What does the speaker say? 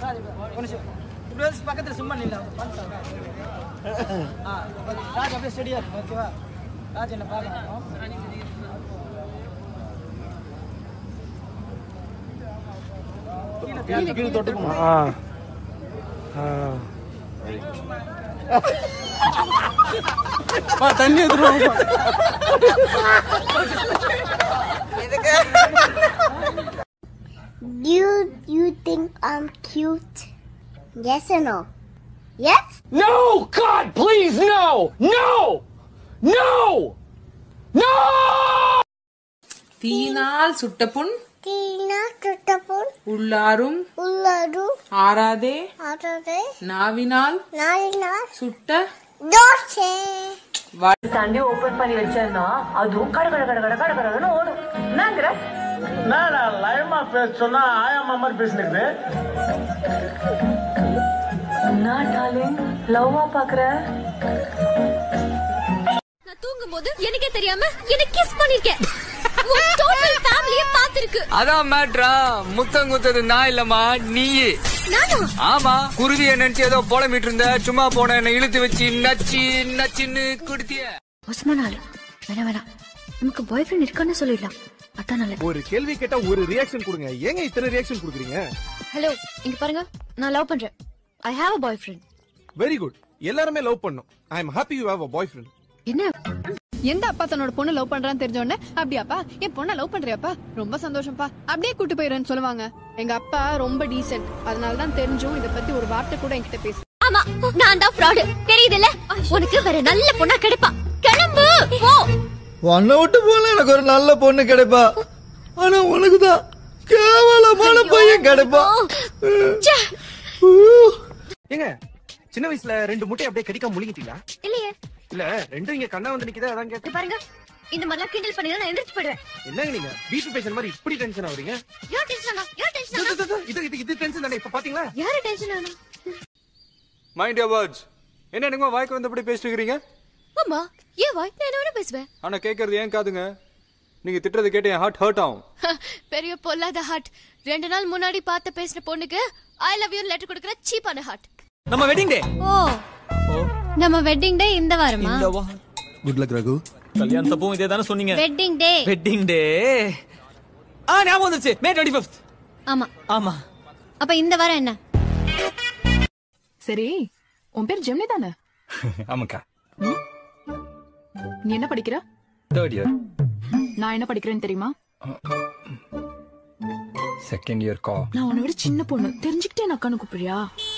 ராஜ் கொஞ்சம் இப்படி வந்து பக்கத்தில் சும்மா நில்ல ஆ ராஜ் அப்படியே ஸ்டெடியாக இருக்கும் ஓகேவா ராஜ் என்ன பார்க்கலாம் கீழே கீழே தொட்டுக்குமா ஆ ஆ தண்ணி எடுத்துருவோம் Do you, you think I'm cute? Yes or no? Yes? No! God, please, no! No! No! No! தீயினால் சுட்ட புண் Tina Tutapun உள்ளாரும் Ulladu ஆறாதே Atade நாவினால் Nalina சுட்ட Doche சண்டே ஓபன் பண்ணி வச்சேன்னா அதுவும் கட கட கட கட கட கடன்னு ஓடும் என்னங்கிற என்னடா லயமா பேச சொன்னா ஆயாமா மாதிரி பேசினுக்குது என்ன டார்லிங் லவ்வா பாக்குற நான் தூங்கும்போது எனக்கே தெரியாம எனக்கு கிஸ் பண்ணிருக்கேன் டோட்டல் ஃபேமிலியே பாத்துருக்கு அதான் மேட்ரா முத்தம் குத்தது நான் இல்லம்மா நீயே நானும் ஆமா குருவிய நினைச்சு ஏதோ போலமிட்டு இருந்த சும்மா போன என்ன இழுத்து வச்சு நச்சு நச்சுன்னு குடுத்திய மோசமான ஆளு வேணாம் வேணாம் நமக்கு பாய் ஃப்ரெண்ட் இருக்கான்னு சொல்லிடலாம் அதான் நல்லது ஒரு கேள்வி கேட்டா ஒரு ரியாக்ஷன் கொடுங்க ஏங்க இத்தனை ரியாக்ஷன் கொடுக்குறீங்க ஹலோ இங்க பாருங்க நான் லவ் பண்றேன் I have a boyfriend very good எல்லாருமே லவ் பண்ணும் I am happy you have a boyfriend என்ன எந்த அப்பா தன்னோட பொண்ணு லவ் பண்றான்னு தெரிஞ்ச உடனே அப்படியாப்பா என் பொண்ணை லவ் பண்றியாப்பா ரொம்ப சந்தோஷம்ப்பா அப்படியே கூட்டு போயிடுறேன்னு சொல்லுவாங்க எங்க அப்பா ரொம்ப டீசென்ட் அதனால தான் தெரிஞ்சும் இத பத்தி ஒரு வார்த்தை கூட என்கிட்ட பேச ஆமா நான் தான் ஃப்ராடு தெரியுதுல்ல உனக்கு வேற நல்ல பொண்ணா கிடைப்பா கிளம்பு போ உன்னை விட்டு போல எனக்கு ஒரு நல்ல பொண்ணு கிடைப்பா ஆனா உனக்கு தான் கேவலமான பையன் கிடைப்பா ச்சே. ஏங்க சின்ன வயசுல ரெண்டு முட்டை அப்படியே கடிக்காம முழுங்கிட்டீங்களா இல்லையே இல்ல ரெண்டும் இங்க கண்ணா வந்து நிக்குதா அதான் இது கேட்க பாருங்க இந்த மாதிரிலாம் கிண்டல் பண்ணி நான் எந்திரிச்சு போயிடுவேன் என்னங்க நீங்க பீச் பேஷன் மாதிரி இப்படி டென்ஷன் ஆகுறீங்க யார் டென்ஷன் யார் டென்ஷன் இது, இது, இது இது இது டென்ஷன் தானே இப்ப பாத்தீங்களா யாரு டென்ஷன் ஆனா மைண்ட் யோர் வேர்ட்ஸ் என்ன என்னங்க வாய்க்கு வந்தபடி பேசிட்டு இருக்கிறீங்க ஆமா ஏன் வாய் நான் என்ன வேணா பேசுவேன் ஆனா கேக்குறது ஏன் காதுங்க நீங்க திட்டுறது கேட்டு என் ஹார்ட் ஹர்ட் ஆகும் பெரிய பொல்லாத ஹார்ட் ரெண்டு நாள் முன்னாடி பார்த்து பேசின பொண்ணுக்கு ஐ லவ் யூ லெட்டர் கொடுக்குற சீப்பான ஹார்ட் நம்ம வெட்டிங் டே ஓ நம்ம வெட்டிங் டே இந்த வாரமா குட் லக் ரகு கல்யாணத்தப்பவும் இதே தானே சொன்னீங்க வெட்டிங் டே வெட்டிங் டே ஆ ஞாபகம் வந்துருச்சு மே டுவெண்ட்டி ஃபிஃப்த் ஆமா ஆமா அப்ப இந்த வாரம் என்ன சரி உன் பேர் ஜெமினி தானே ஆமாக்கா நீ என்ன படிக்கிற தேர்ட் இயர் நான் என்ன படிக்கிறேன்னு தெரியுமா செகண்ட் இயர் கா நான் உன்னை விட சின்ன பொண்ணு தெரிஞ்சுக்கிட்டே நான் அக்கானு கூப்பிடுறியா